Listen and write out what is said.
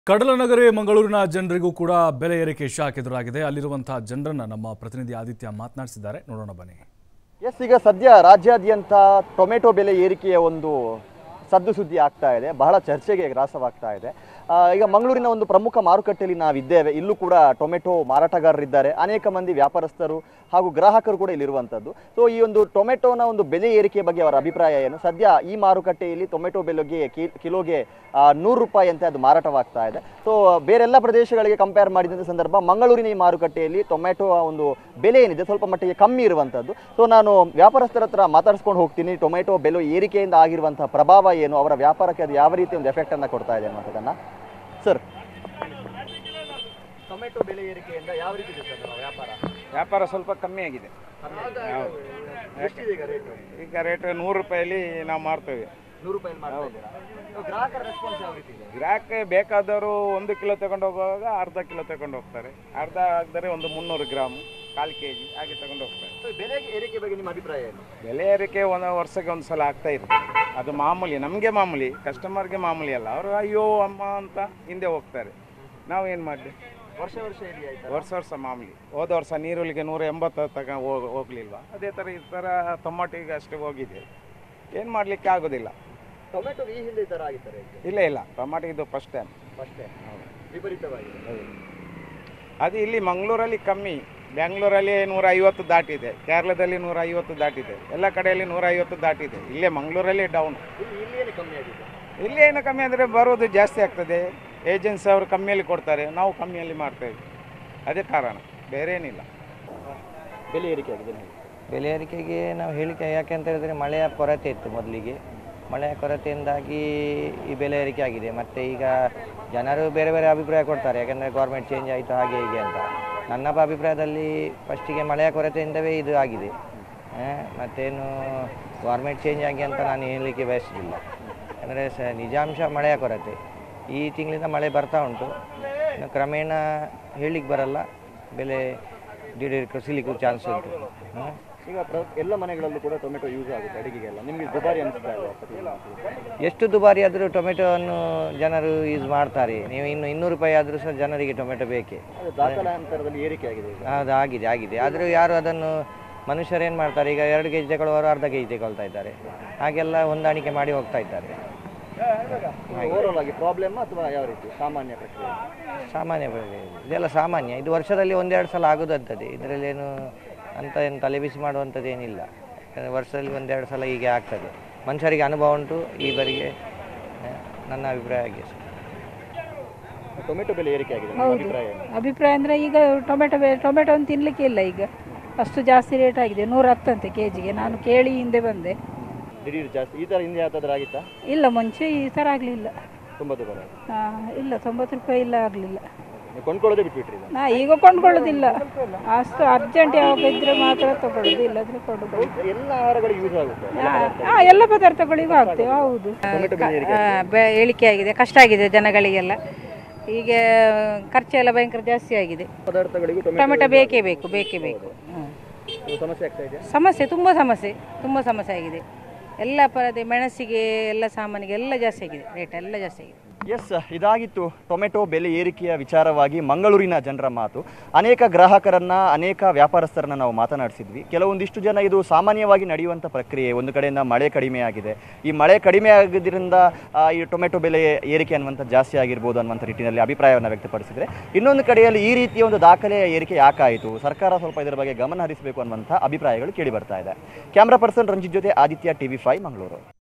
ಕಡಲನಗರಿ ಮಂಗಳೂರಿನ ಜನರಿಗೂ ಕೂಡ ಬೆಲೆ ಏರಿಕೆ ಶಾಕ್ ಎದುರಾಗಿದೆ ಅಲ್ಲಿರುವಂತಹ ಜನರನ್ನ ನಮ್ಮ ಪ್ರತಿನಿಧಿ ಆದಿತ್ಯ ಮಾತನಾಡಿಸಿದ್ದಾರೆ ನೋಡೋಣ ಬನ್ನಿ ಎಸ್ ಈಗ ಸದ್ಯ ರಾಜ್ಯಾದ್ಯಂತ ಟೊಮೆಟೊ ಬೆಲೆ ಏರಿಕೆಯ ಒಂದು ಸದ್ದು ಸುದ್ದಿ ಆಗ್ತಾ ಇದೆ ಬಹಳ ಚರ್ಚೆಗೆ ಗ್ರಾಸವಾಗ್ತಾ ಇದೆ ಆ, ಈಗ ಮಂಗಳೂರಿನ ಒಂದು ಪ್ರಮುಖ ಮಾರುಕಟ್ಟೆಯಲ್ಲಿ ನಾವಿದ್ದೇವೆ ಇಲ್ಲೂ ಕೂಡ ಟೊಮೆಟೊ ಮಾರಾಟಗಾರರಿದ್ದಾರೆ ಅನೇಕ ಮಂದಿ ವ್ಯಾಪಾರಸ್ಥರು ಹಾಗೂ ಗ್ರಾಹಕರು ಕೂಡ ಇಲ್ಲಿರುವಂಥದ್ದು ಸೊ ಈ ಒಂದು ಟೊಮೆಟೊನ ಒಂದು ಬೆಲೆ ಏರಿಕೆ ಬಗ್ಗೆ ಅವರ ಅಭಿಪ್ರಾಯ ಏನು ಸದ್ಯ ಈ ಮಾರುಕಟ್ಟೆಯಲ್ಲಿ ಟೊಮೆಟೊ ಬೆಲೆಗೆ ಕಿ- ಕಿಲೋಗೆ ಆ, ನೂರು ರೂಪಾಯಿ ಅಂತೆ ಅದು ಮಾರಾಟವಾಗ್ತಾ ಇದೆ ಸೊ ಬೇರೆಲ್ಲ ಪ್ರದೇಶಗಳಿಗೆ ಕಂಪೇರ್ ಮಾಡಿದಂಥ ಸಂದರ್ಭ ಮಂಗಳೂರಿನ ಈ ಮಾರುಕಟ್ಟೆಯಲ್ಲಿ ಟೊಮೆಟೊ ಒಂದು ಬೆಲೆ ಏನಿದೆ ಸ್ವಲ್ಪ ಮಟ್ಟಿಗೆ ಕಮ್ಮಿ ಇರುವಂಥದ್ದು ಸೊ ನಾನು ವ್ಯಾಪಾರಸ್ಥರ ಹತ್ರ ಮಾತಾಡ್ಸ್ಕೊಂಡು ಹೋಗ್ತೀನಿ ಟೊಮೆಟೊ ಬೆಲೆ ಏರಿಕೆಯಿಂದ ಆಗಿರುವಂತಹ ಪ್ರಭಾವ ಏನು ಅವರ ವ್ಯಾಪಾರಕ್ಕೆ ಅದು ಯಾವ ರೀತಿ ಒಂದು ಎಫೆಕ್ಟ್ ಅನ್ನ ಕೊಡ್ತಾ ಇದೆ ಅನ್ನೋದನ್ನ ಸರ್ ಟೊಮೆಟೊ ಬೆಲೆ ಏರಿಕೆಯಿಂದ ಯಾವ ರೀತಿ ಇದೆ ಸರ್ ವ್ಯಾಪಾರ ವ್ಯಾಪಾರ ಸ್ವಲ್ಪ ಕಮ್ಮಿ ಆಗಿದೆ ಹೌದು. ಎಷ್ಟಿದೆ ಈಗ ರೇಟ್ ಈಗ ರೇಟ್ ನೂರು ರೂಪಾಯಲ್ಲಿ ನಾವು ಮಾರ್ತೇವೆ ನೂರು ರೂಪಾಯಿ ಮಾಡ್ತಾ ಇದ್ದೀರಾ ಗ್ರಾಹಕರ ರೆಸ್ಪಾನ್ಸ್ ಯಾವ ರೀತಿ ಇದೆ ಗ್ರಾಹಕ ಬೇಕಾದವರು ಒಂದು ಕಿಲೋ ತಗೊಂಡು ಹೋಗುವಾಗ ಅರ್ಧ ಕಿಲೋ ತಗೊಂಡು ಹೋಗ್ತಾರೆ ಅರ್ಧ ಆಗಿದರೆ ಒಂದು ಮುನ್ನೂರು ಗ್ರಾಮ್ ಕಾಲು ಕೆ ಜಿ ಹಾಗೆ ತಗೊಂಡು ಹೋಗ್ತಾರೆ ಸೊ ಬೆಲೆ ಏರಿಕೆ ಬಗ್ಗೆ ನಿಮ್ಮ ಅಭಿಪ್ರಾಯ ಏನು ಬೆಲೆ ಏರಿಕೆ ಒಂದು ವರ್ಷಕ್ಕೆ ಒಂದು ಸಲ ಆಗ್ತಾ ಇರುತ್ತೆ ಅದು ಮಾಮೂಲಿ ನಮಗೆ ಮಾಮೂಲಿ ಕಸ್ಟಮರ್ಗೆ ಮಾಮೂಲಿ ಅಲ್ಲ ಅವರು ಅಯ್ಯೋ ಅಮ್ಮ ಅಂತ ಹಿಂದೆ ಹೋಗ್ತಾರೆ ನಾವು ಏನು ಮಾಡಲಿ ವರ್ಷ ವರ್ಷ ಏರಿ ಆಯ್ತಾ ವರ್ಷ ವರ್ಷ ಮಾಮೂಲಿ ಹೋದ ವರ್ಷ ನೀರುಳ್ಳಿಗೆ ನೂರ ಎಂಬತ್ತು ತಗ ಹೋಗ್ ಹೋಗ್ಲಿಲ್ವಾ ಅದೇ ಥರ ಈ ಥರ ಟೊಮಾಟಿಗೆ ಅಷ್ಟೇ ಹೋಗಿದೆ ಏನು ಮಾಡಲಿಕ್ಕೆ ಆಗೋದಿಲ್ಲ ಟೊಮೆಟೊ ಈ ಹಿಂದೆ ಈ ಥರ ಆಗಿದ್ದಾರೆ ಇಲ್ಲ ಇಲ್ಲ ಟೊಮಾಟೊ ಇದು ಫಸ್ಟ್ ಟೈಮ್ ಅಷ್ಟೇ ವಿಪರೀತವಾಗಿದೆ ಅದು ಇಲ್ಲಿ ಮಂಗಳೂರಲ್ಲಿ ಕಮ್ಮಿ ಬೆಂಗಳೂರಲ್ಲಿ ನೂರ ಐವತ್ತು ದಾಟಿದೆ ಕೇರಳದಲ್ಲಿ ನೂರ ಐವತ್ತು ದಾಟಿದೆ ಎಲ್ಲ ಕಡೆಯಲ್ಲಿ ನೂರ ಐವತ್ತು ದಾಟಿದೆ ಇಲ್ಲೇ ಮಂಗಳೂರಲ್ಲಿ ಡೌನ್ ಇಲ್ಲಿ ಇಲ್ಲಿ ಏನು ಕಮ್ಮಿ ಆಗಿದೆ ಇಲ್ಲಿ ಏನು ಕಮ್ಮಿ ಅಂದರೆ ಬರೋದು ಜಾಸ್ತಿ ಆಗ್ತದೆ ಏಜೆನ್ಸಿ ಅವರು ಕಮ್ಮಿಯಲ್ಲಿ ಕೊಡ್ತಾರೆ ನಾವು ಕಮ್ಮಿಯಲ್ಲಿ ಮಾಡ್ತೇವೆ ಅದೇ ಕಾರಣ ಬೇರೆ ಏನಿಲ್ಲ ಬೆಲೆ ಏರಿಕೆ ಆಗಿದೆ ಹೇಳಿ. ಬೆಲೆ ಏರಿಕೆಗೆ ನಾವು ಹೇಳಿಕೆ ಯಾಕೆ ಅಂತ ಹೇಳಿದ್ರೆ ಮಳೆಯ ಕೊರತೆ ಇತ್ತು ಮೊದಲಿಗೆ ಮಳೆಯ ಕೊರತೆಯಿಂದಾಗಿ ಈ ಬೆಲೆ ಏರಿಕೆ ಆಗಿದೆ ಮತ್ತು ಈಗ ಜನರು ಬೇರೆ ಬೇರೆ ಅಭಿಪ್ರಾಯ ಕೊಡ್ತಾರೆ ಯಾಕೆಂದರೆ ಗೌರ್ಮೆಂಟ್ ಚೇಂಜ್ ಆಯಿತು ಹಾಗೆ ಹೀಗೆ ಅಂತ ನನ್ನ ಅಭಿಪ್ರಾಯದಲ್ಲಿ ಫಸ್ಟಿಗೆ ಮಳೆಯ ಕೊರತೆಯಿಂದವೇ ಇದು ಆಗಿದೆ ಆ, ಮತ್ತೇನು ಗೌರ್ಮೆಂಟ್ ಚೇಂಜ್ ಆಗಿ ಅಂತ ನಾನು ಹೇಳಲಿಕ್ಕೆ ಬಯಸಲಿಲ್ಲ ಅಂದರೆ ಸ ನಿಜಾಂಶ ಮಳೆಯ ಕೊರತೆ ಈ ತಿಂಗಳಿಂದ ಮಳೆ ಬರ್ತಾ ಉಂಟು ಇನ್ನು ಕ್ರಮೇಣ ಹೇಳಲಿಕ್ಕೆ ಬರಲ್ಲ ಬೆಲೆ ದಿಢೀರ್ ಕುಸಿಲಿಕ್ಕೂ ಚಾನ್ಸ್ ಉಂಟು ಹಾಂ ಈಗ ಪ್ರ- ಎಲ್ಲ ಮನೆಗಳಲ್ಲೂ ಕೂಡ ಟೊಮೆಟೊ ಯೂಸ್ ಆಗುತ್ತೆ ಅಡಿಗೆಗೆಲ್ಲ ನಿಮಗೆ ದುಬಾರಿ ಅನಿಸ್ತಾ ಇದೆ ಪ್ರತಿದಿನ? ಎಷ್ಟು ದುಬಾರಿ ಆದರೂ ಟೊಮೆಟೊವನ್ನು ಜನರು ಯೂಸ್ ಮಾಡ್ತಾರೆ ನೀವು ಇನ್ನು ಇನ್ನೂರು ರೂಪಾಯಿ ಆದರೂ ಸಹ ಜನರಿಗೆ ಟೊಮೆಟೊ ಬೇಕೇ ಅದು ದಾಖಲಾಂತರದಲ್ಲಿ ಏರಿಕೆ ಆಗಿದೆ ಈಗ ಅದು ಆಗಿದೆ ಆಗಿದೆ ಆದರೂ ಯಾರು ಅದನ್ನು ಮನುಷ್ಯರು ಏನು ಮಾಡ್ತಾರೆ ಈಗ ಎರಡು ಕೆ ಜಿ ತಗೊಳ್ಳುವವರು ಅರ್ಧ ಕೆ ಜಿ ತಗೊಳ್ತಾ ಇದ್ದಾರೆ ಹಾಗೆಲ್ಲ ಹೊಂದಾಣಿಕೆ ಮಾಡಿ ಹೋಗ್ತಾ ಇದ್ದಾರೆ ಓವರಾಲ್ ಆಗಿ ಪ್ರಾಬ್ಲಮ್ ಅಥವಾ ಯಾವ ರೀತಿ ಸಾಮಾನ್ಯ ಪ್ರಕ್ರಿಯೆ ಸಾಮಾನ್ಯ ಬೆಳೆ ಇದು. ಇದೆಲ್ಲ ಸಾಮಾನ್ಯ ಇದು ವರ್ಷದಲ್ಲಿ ಒಂದೆರಡು ಸಲ ಆಗೋದಂಥದ್ದೇ ಇದರಲ್ಲಿ ಏನು ಅಂತ ಏನು ತಲೆಬಿಸಿ ಮಾಡುವಂಥದ್ದು ಏನಿಲ್ಲ ಯಾಕಂದರೆ ವರ್ಷದಲ್ಲಿ ಒಂದೆರಡು ಸಲ ಹೀಗೆ ಆಗ್ತದೆ ಮನುಷ್ಯರಿಗೆ ಅನುಭವ ಉಂಟು ಈ ಬರಿಗೆ ಆ, ನನ್ನ ಅಭಿಪ್ರಾಯ ಹಾಗೆ ಸರ್ ಟೊಮೆಟೊ ಬೆಲೆ ಏರಿಕೆ ಆಗಿದೆ ನಿಮ್ಮ ಹೌದು ಅಭಿಪ್ರಾಯ ಏನು? ಅಭಿಪ್ರಾಯ ಅಂದರೆ ಈಗ ಟೊಮೆಟೊ ಬೆ ಟೊಮೆಟೊ ತಿನ್ನಲಿಕ್ಕೆ ಇಲ್ಲ ಈಗ ಅಷ್ಟು ಜಾಸ್ತಿ ರೇಟ್ ಆಗಿದೆ ನೂರ ಹತ್ತಂತೆ ಕೆ ಜಿಗೆ ನಾನು ಕೇಳಿ ಹಿಂದೆ ಬಂದೆ ದಿಢೀರ್ ಜಾಸ್ತಿ ಈ ಥರ ಹಿಂದೆ ಯಾವ್ದಾದ್ರು ಆಗಿತ್ತಾ ಇಲ್ಲ ಮುಂಚೆ ಈ ಥರ ಆಗಲಿಲ್ಲ ತುಂಬ ದುಬಾರಿ ಇಲ್ಲ ತೊಂಬತ್ತು ರೂಪಾಯಿ ಇಲ್ಲ ಆಗಲಿಲ್ಲ ನೀವು ಕೊಂಡ್ಕೊಳ್ಳೋದೇ ಬಿಟ್ಬಿಟ್ರಿ ಇದನ್ನ. ನಾ ಈಗ ಕೊಂಡ್ಕೊಳ್ಳೋದಿಲ್ಲ ಅಷ್ಟು ಅರ್ಜೆಂಟ್ ಯಾವಾಗ ಇದ್ರೆ ಮಾತ್ರ ತಗೊಳ್ಳೋದು ಇಲ್ಲದ್ರೆ ಕೊಂಡುಕೊಳ್ಳೋದು ಎಲ್ಲ ಆಹಾರಗಳಿಗೆ ಯೂಸ್ ಆಗುತ್ತೆ ಹಾಂ ಎಲ್ಲ ಪದಾರ್ಥಗಳಿಗೂ ಆಗ್ತೇವೆ ಹೌದು ಟೊಮೆಟೊ ಬೆಲೆ ಏರಿಕೆ ಇಳಿಕೆ ಆಗಿದೆ ಕಷ್ಟ ಆಗಿದೆ ಜನಗಳಿಗೆಲ್ಲ ಈಗ ಖರ್ಚೆಲ್ಲ ಭಯಂಕರ ಜಾಸ್ತಿ ಆಗಿದೆ ಪದಾರ್ಥಗಳಿಗೂ ಟೊಮೆಟೊ ಟೊಮೆಟೊ ಬೇಕೇ ಬೇಕು ಬೇಕೇ ಬೇಕು ಹ್ಞೂ ಸಮಸ್ಯೆ ಆಗ್ತಾ ಇದೆ ಸಮಸ್ಯೆ ತುಂಬ ಸಮಸ್ಯೆ ತುಂಬ ಸಮಸ್ಯೆ ಆಗಿದೆ ಎಲ್ಲ ಪರದೆ ಮೆಣಸಿಗೆ ಎಲ್ಲ ಸಾಮಾನಿಗೆ ಎಲ್ಲ ಜಾಸ್ತಿ ಆಗಿದೆ ರೇಟ್ ಎಲ್ಲ ಜಾಸ್ತಿ ಆಗಿದೆ ಎಸ್ ಇದಾಗಿತ್ತು ಟೊಮೆಟೊ ಬೆಲೆ ಏರಿಕೆಯ ವಿಚಾರವಾಗಿ ಮಂಗಳೂರಿನ ಜನರ ಮಾತು ಅನೇಕ ಗ್ರಾಹಕರನ್ನ ಅನೇಕ ವ್ಯಾಪಾರಸ್ಥರನ್ನ ನಾವು ಮಾತನಾಡಿಸಿದ್ವಿ ಕೆಲವೊಂದಿಷ್ಟು ಜನ ಇದು ಸಾಮಾನ್ಯವಾಗಿ ನಡೆಯುವಂಥ ಪ್ರಕ್ರಿಯೆ ಒಂದು ಕಡೆಯಿಂದ ಮಳೆ ಕಡಿಮೆ ಆಗಿದೆ ಈ ಮಳೆ ಕಡಿಮೆ ಆಗಿದ್ದರಿಂದ ಆ, ಈ ಟೊಮೆಟೊ ಬೆಲೆ ಏರಿಕೆ ಅನ್ನುವಂಥ ಜಾಸ್ತಿ ಆಗಿರ್ಬೋದು ಅನ್ನುವಂಥ ನಿಟ್ಟಿನಲ್ಲಿ ಅಭಿಪ್ರಾಯವನ್ನು ವ್ಯಕ್ತಪಡಿಸಿದ್ರೆ ಇನ್ನೊಂದು ಕಡೆಯಲ್ಲಿ ಈ ರೀತಿಯ ಒಂದು ದಾಖಲೆಯ ಏರಿಕೆ ಯಾಕಾಯಿತು ಸರ್ಕಾರ ಸ್ವಲ್ಪ ಇದರ ಬಗ್ಗೆ ಗಮನ ಹರಿಸಬೇಕು ಅನ್ನುವಂಥ ಅಭಿಪ್ರಾಯಗಳು ಕೇಳಿ ಬರ್ತಾ ಇದೆ ಕ್ಯಾಮ್ರಾ ಪರ್ಸನ್ ರಂಜಿತ್ ಜೊತೆ ಆದಿತ್ಯ ಟಿವಿ ಫೈವ್ ಮಂಗಳೂರು